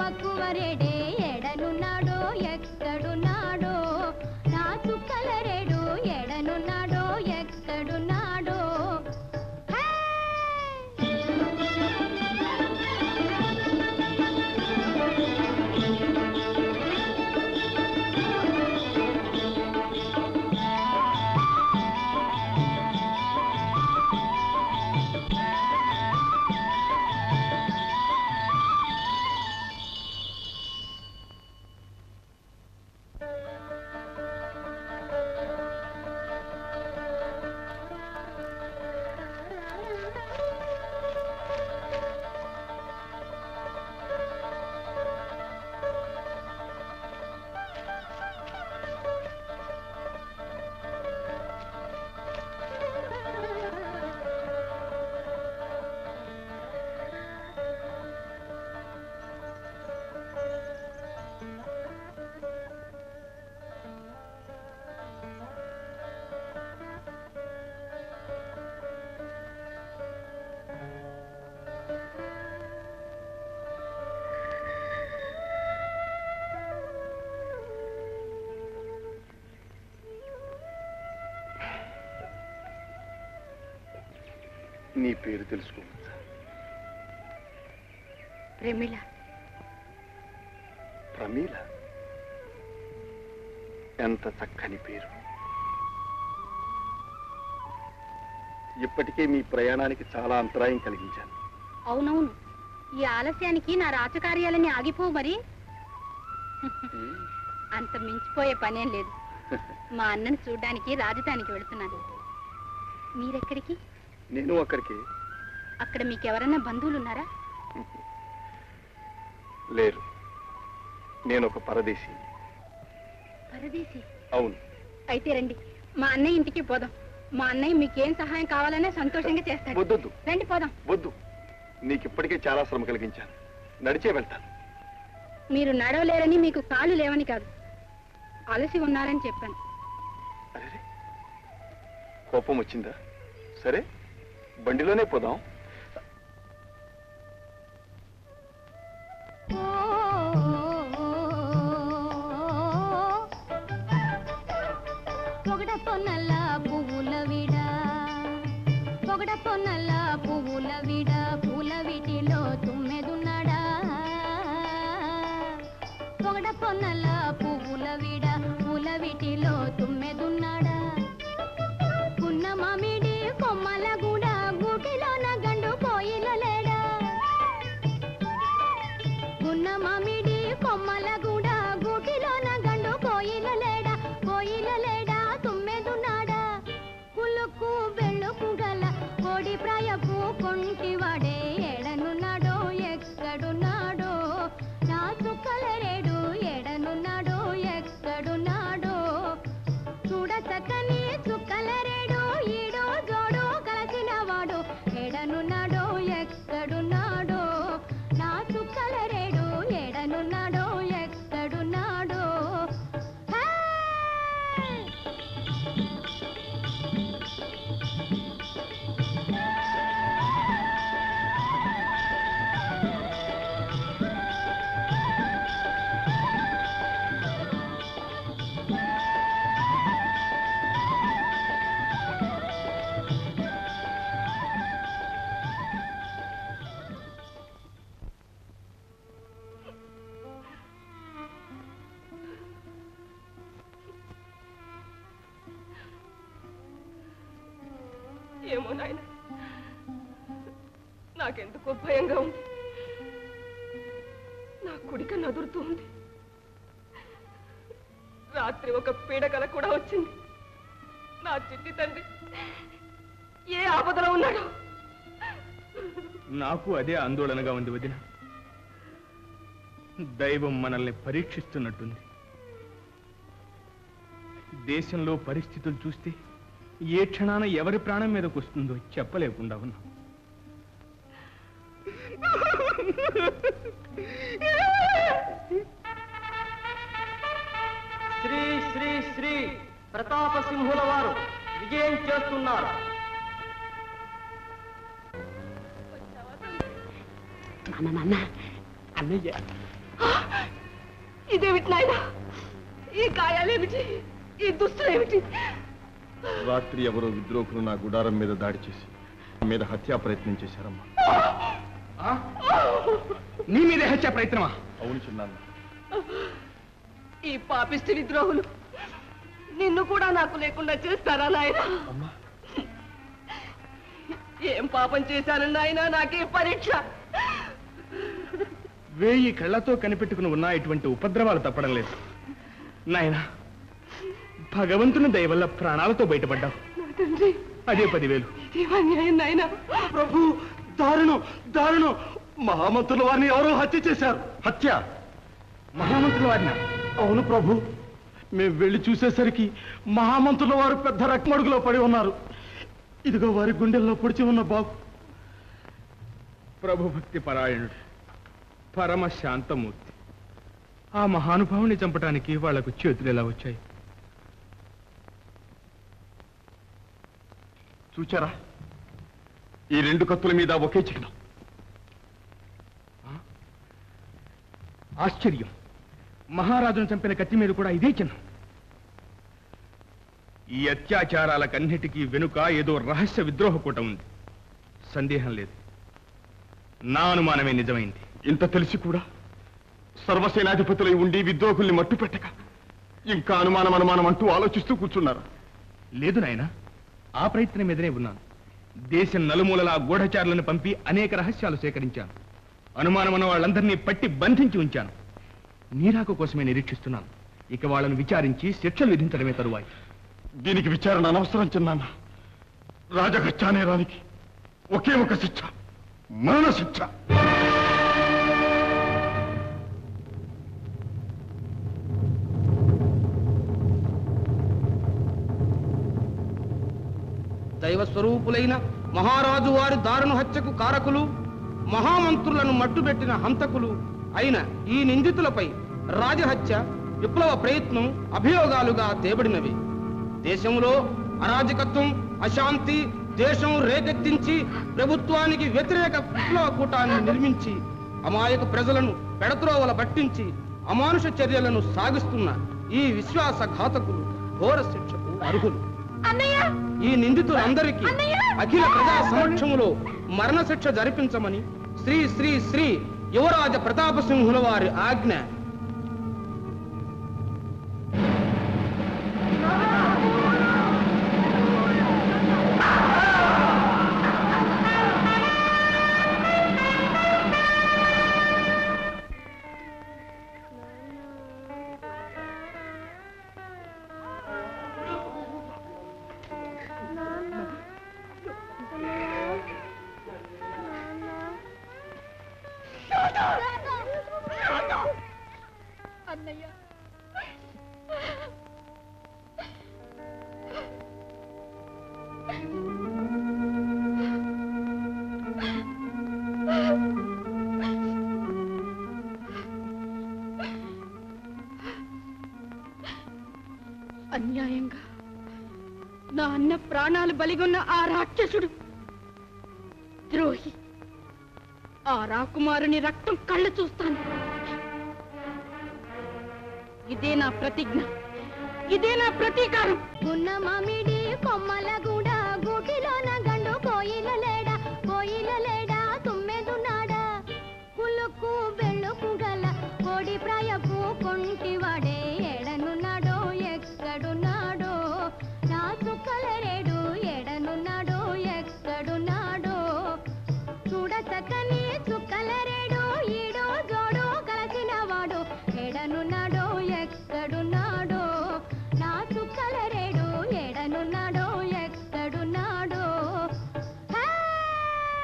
మక్కువరేడే ఎడనున్నాడో ఎక్కడున్నాడో నా చుక్కలరేడు ఎడనున్నాడో ఎక్కడున్నాడో హే! నీ పేరు తెలుసుకోవచ్చా ప్రమిళ ప్రమీల ఎంత చక్కని పేరు ఇప్పటికే మీ ప్రయాణానికి చాలా అంతరాయం కలిగించాను అవునవును ఈ ఆలస్యానికి నా రాజకార్యాలన్నీ ఆగిపోవు మరి అంత మించిపోయే పనేం లేదు మా అన్నని చూడ్డానికి రాజధానికి వెళుతున్నాను మీరెక్కడికి నేను అక్కడికి అక్కడ మీకెవరన్నా బంధువులు ఉన్నారా లేరు నేను ఒక పరదేశి పరదేశి అవును అయితే రండి మా అన్నయ్య ఇంటికి పోదాం మా అన్నయ్య మీకేం సహాయం కావాలనే సంతోషంగా చేస్తాడు వద్దొద్దు రండి పోదాం వద్దు నీకు ఇప్పటికే చాలా శ్రమ కలిగించాను నడిచే వెళ్తాను మీరు నడవలేరని మీకు కాళ్ళు లేవని కాదు అలసి ఉన్నారని చెప్పాను అరే కోపం వచ్చిందా సరే బండిలోనే పోదాం పొగడ పొన్నల్ల పువ్వుల విడ పొగడ పొన్నల్ల పువ్వుల విడ పూల వీటిలో తుమ్మెదున్నాడా పొగడ పొన్నల్ల పువ్వుల విడ పూల వీటిలో తుమ్మెదున్నాడా పున్న మామిడి కొమ్మల గూడ గూటిలోన గండు కోయిల లేడా గున్న మామిడి కొమ్మల గూడ గూటిలోన గండు కోయిల లేడా కోయిల లేడా తుమ్మెదున్నాడా కులుకు బెళ్ళుకు గల కోడి ప్రాయపు కొంటివాడే ఎడనున్నాడో ఎక్కడున్నాడో నా చుక్కలరేడు ఎడనున్నాడో ఎక్కడున్నాడో చూడ చక్కని చుక్కలరేడు ఈడో జోడు కలసిన వాడు ఎడనున్నాడో ఎక్కడున్నాడో నా చుక్కలరేడు ఎడనున్నాడో ఎక్కడున్నాడో హే! ఏమో నాయన నాకెందుకో భయంగా ఉంది నా కుడిక నదురుతూ ఉంది రాత్రి ఒక పీడకల కూడా వచ్చింది నా చిట్టి తండ్రి ఏ ఆపదలో ఉన్నాడు నాకు అదే ఆందోళనగా ఉంది వదిన దైవం మనల్ని పరీక్షిస్తున్నట్టుంది దేశంలో పరిస్థితులు చూస్తే ఏ క్షణాన ఎవరి ప్రాణం మీదకు వస్తుందో చెప్పలేకుండా ఉన్నాం శ్రీ శ్రీ శ్రీ ప్రతాపసింహుల వారు విజయం చేస్తున్నారు నాన్న నాన్న అన్నయ్య ఇదేమిటి నాయన ఈ గాయాలేమిటి ఈ దుస్తులేమిటి రాత్రి ఎవరో విద్రోహులు నా గుడారం మీద దాడి చేసి నా మీద హత్యా ప్రయత్నం చేశారమ్మా ఆ? నీ మీదే హత్యా ప్రయత్నమా అవును చిన్నాన్న ఈ పాపిష్టి విద్రోహులు నిన్ను కూడా నాకు లేకుండా చేస్తారా నాయన అమ్మా ఏం పాపం చేశాను నాయన నాకే పరీక్ష వేయి కళ్ళతో కనిపెట్టుకుని ఉన్న ఇటువంటి ఉపద్రవాలు తప్పడం లేదు నాయనా భగవంతుని దయ వల్ల ప్రాణాలతో బయటపడ్డావు నా తండ్రి అదే పదివేలు ఇదేం అన్యాయం నాయన ప్రభు దారుణం దారుణం మహామంతుల వారిని ఎవరో హత్య చేశారు హత్య మహామంత్రుల వారిన అవును ప్రభు మేము వెళ్ళి చూసేసరికి మహామంతుల వారు పెద్ద రక్మడుగులో పడి ఉన్నారు ఇదిగో వారి గుండెల్లో పొడిచి ఉన్న బాబు ప్రభుభక్తి పరాయణుడు పరమ శాంతమూర్తి ఆ మహానుభావుని చంపటానికి వాళ్లకు చేతులు ఎలా వచ్చాయి చూచారా ఈ రెండు కత్తుల మీద ఒకే చిహ్నం ఆశ్చర్యం మహారాజును చంపిన కత్తి మీద కూడా ఇదే చిహ్నం ఈ అత్యాచారాలకన్నిటికీ వెనుక ఏదో రహస్య విద్రోహ కూట ఉంది సందేహం లేదు నా అనుమానమే నిజమైంది ఇంత తెలిసి కూడా సర్వసేనాధిపతులై ఉండి విద్రోహుల్ని మట్టు పెట్టక ఇంకా అనుమానం అనుమానం అంటూ ఆలోచిస్తూ కూర్చున్నారు లేదు నాయనా ఆ ప్రయత్నం మీదనే ఉన్నాను దేశం నలుమూలలా గూఢచారులను పంపి అనేక రహస్యాలు సేకరించాను అనుమానమున్న వాళ్ళందరినీ పట్టి బంధించి ఉంచాను నీరాకు కోసమే నిరీక్షిస్తున్నాను ఇక వాళ్ళను విచారించి శిక్షలు విధించడమే తరువాయి దీనికి విచారణ అనవసరం చిన్నాన్న రాజగచ్చానేరానికి ఒకే ఒక శిక్ష మరణ శిక్ష దైవ స్వరూపులైన మహారాజు వారి దారుణ హత్యకు కారకులు మహామంత్రులను మట్టుబెట్టిన హంతకులు అయిన ఈ నిందితులపై రాజహత్య విప్లవ ప్రయత్నం అభియోగాలుగా తేబడినవి దేశంలో అరాజకత్వం అశాంతి దేశం రేకెత్తించి ప్రభుత్వానికి వ్యతిరేక విప్లవ కూటాన్ని నిర్మించి అమాయక ప్రజలను పెడత్రోవల పట్టించి అమానుష చర్యలను సాగిస్తున్న ఈ విశ్వాస ఘాతకులు ఘోర శిక్షకు అర్హులు అన్నయ్య ఈ నిందితులందరికీ అఖిల ప్రజా సమక్షములో మరణశిక్ష జరిపించమని శ్రీ శ్రీ శ్రీ యువరాజ ప్రతాపసింహుల వారి ఆజ్ఞ అన్నయ్య అన్యాయంగా నా అన్న ప్రాణాలు బలిగొన్న ఆ రాక్షసుడు ద్రోహి ఆ రాకుమారుని రక్తం కళ్ళ చూస్తాను ఇదే నా ప్రతిజ్ఞ ఇదే నా ప్రతీకారం గున్న మామిడి కొమ్మల గూడ గూటిలోన గండు కోయిల లేడా కోయిల లేడా తుమ్మెదున్నాడా కులుకు బెళ్ళుకు గల కోడి ప్రాయపు కొంటివాడే ఎడనున్నాడో ఎక్కడున్నాడో నా చుక్కలరేడు ఎడనున్నాడో ఎక్కడున్నాడో చూడ చక్కని